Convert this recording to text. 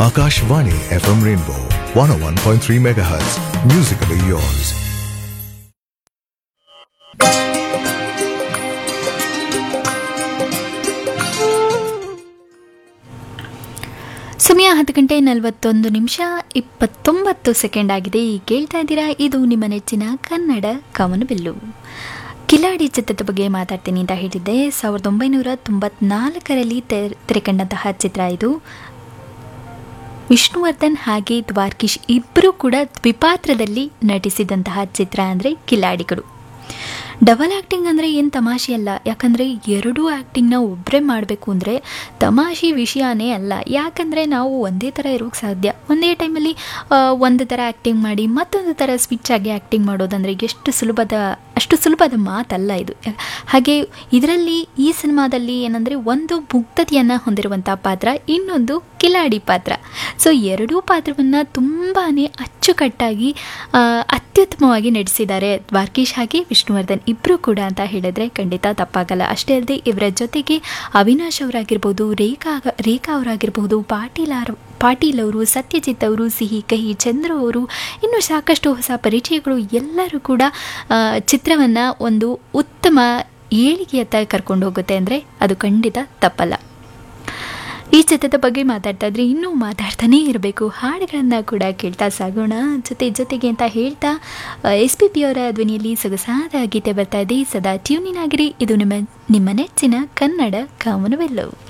Akashvani FM Rainbow 101.3 MHz. Musically yours. ಸಮಯ ಹತ್ತು ಗಂಟೆ ನಲವತ್ತೊಂದು ನಿಮಿಷ ಇಪ್ಪತ್ತೊಂಬತ್ತು ಸೆಕೆಂಡ್ ಆಗಿದೆ ಈ ಕೇಳ್ತಾ ಇದ್ದೀರಾ ಇದು ನಿಮ್ಮ ನೆಚ್ಚಿನ ಕನ್ನಡ ಕವನಬಿಲ್ಲು ಕಿಲಾಡಿ ಚಿತ್ರದ ಬಗ್ಗೆ ಮಾತಾಡ್ತೀನಿ ಅಂತ ಹೇಳಿದ್ದೆ ಸಾವಿರದ ಒಂಬೈನೂರ ತೊಂಬತ್ನಾಲ್ಕರಲ್ಲಿ ತೆರೆ ತೆರೆಕಂಡಂತಹ ಚಿತ್ರ ಇದು ವಿಷ್ಣುವರ್ಧನ್ ಹಾಗೆ ದ್ವಾರ್ಕೀಶ್ ಇಬ್ಬರೂ ಕೂಡ ದ್ವಿಪಾತ್ರದಲ್ಲಿ ನಟಿಸಿದಂತಹ ಚಿತ್ರ ಅಂದರೆ ಕಿಲಾಡಿಗಳು ಡಬಲ್ ಆ್ಯಕ್ಟಿಂಗ್ ಅಂದರೆ ಏನು ತಮಾಷೆ ಅಲ್ಲ ಯಾಕಂದರೆ ಎರಡೂ ಆ್ಯಕ್ಟಿಂಗ್ನ ಒಬ್ಬರೇ ಮಾಡಬೇಕು ಅಂದರೆ ತಮಾಷೆ ವಿಷಯನೇ ಅಲ್ಲ ಯಾಕಂದರೆ ನಾವು ಒಂದೇ ಥರ ಇರೋಕ್ಕೆ ಸಾಧ್ಯ ಒಂದೇ ಟೈಮಲ್ಲಿ ಒಂದು ಥರ ಆ್ಯಕ್ಟಿಂಗ್ ಮಾಡಿ ಮತ್ತೊಂದು ಥರ ಸ್ವಿಚ್ ಆಗಿ ಆ್ಯಕ್ಟಿಂಗ್ ಮಾಡೋದಂದರೆ ಎಷ್ಟು ಸುಲಭದ ಅಷ್ಟು ಸುಲಭದ ಮಾತಲ್ಲ ಇದು ಹಾಗೆ ಇದರಲ್ಲಿ ಈ ಸಿನಿಮಾದಲ್ಲಿ ಏನಂದರೆ ಒಂದು ಮುಗ್ಧತೆಯನ್ನು ಹೊಂದಿರುವಂಥ ಪಾತ್ರ ಇನ್ನೊಂದು ಕಿಲಾಡಿ ಪಾತ್ರ ಸೊ ಎರಡೂ ಪಾತ್ರವನ್ನು ತುಂಬಾ ಅಚ್ಚುಕಟ್ಟಾಗಿ ಆ, ಅತ್ಯುತ್ತಮವಾಗಿ ನಡೆಸಿದ್ದಾರೆ ದ್ವಾರ್ಕೀಶ್ ಹಾಗೆ ವಿಷ್ಣುವರ್ಧನ್ ಇಬ್ಬರು ಕೂಡ ಅಂತ ಹೇಳಿದ್ರೆ ಖಂಡಿತ ತಪ್ಪಾಗಲ್ಲ ಅಷ್ಟೇ ಅಲ್ಲದೆ ಇವರ ಜೊತೆಗೆ ಅವಿನಾಶ್ ಅವರಾಗಿರ್ಬೋದು ರೇಖಾ ರೇಖಾ ಅವರಾಗಿರ್ಬೋದು ಪಾಟೀಲ್ ಆರ್ ಪಾಟೀಲ್ ಅವರು ಸತ್ಯಜಿತ್ ಅವರು ಸಿಹಿ ಕಹಿ ಚಂದ್ರ ಅವರು ಇನ್ನು ಸಾಕಷ್ಟು ಹೊಸ ಪರಿಚಯಗಳು ಎಲ್ಲರೂ ಕೂಡ ಚಿತ್ರವನ್ನು ಒಂದು ಉತ್ತಮ ಏಳಿಗೆಯತ್ತ ಕರ್ಕೊಂಡು ಹೋಗುತ್ತೆ ಅಂದರೆ ಅದು ಖಂಡಿತ ತಪ್ಪಲ್ಲ ಈ ಚಿತ್ರದ ಬಗ್ಗೆ ಮಾತಾಡ್ತಾ ಇದ್ರೆ ಇನ್ನೂ ಮಾತಾಡ್ತಾನೇ ಇರಬೇಕು ಹಾಡುಗಳನ್ನು ಕೂಡ ಕೇಳ್ತಾ ಸಾಗೋಣ ಜೊತೆ ಜೊತೆಗೆ ಅಂತ ಹೇಳ್ತಾ ಎಸ್ ಪಿ ಪಿ ಅವರ ಧ್ವನಿಯಲ್ಲಿ ಸೊಗಸಾದ ಗೀತೆ ಬರ್ತಾ ಇದೆ ಸದಾ ಟ್ಯೂನಿನ್ ಆಗಿರಿ ಇದು ನಿಮ್ಮ ನಿಮ್ಮ ನೆಚ್ಚಿನ ಕನ್ನಡ ಕಾಮನವೆಲ್ಲವು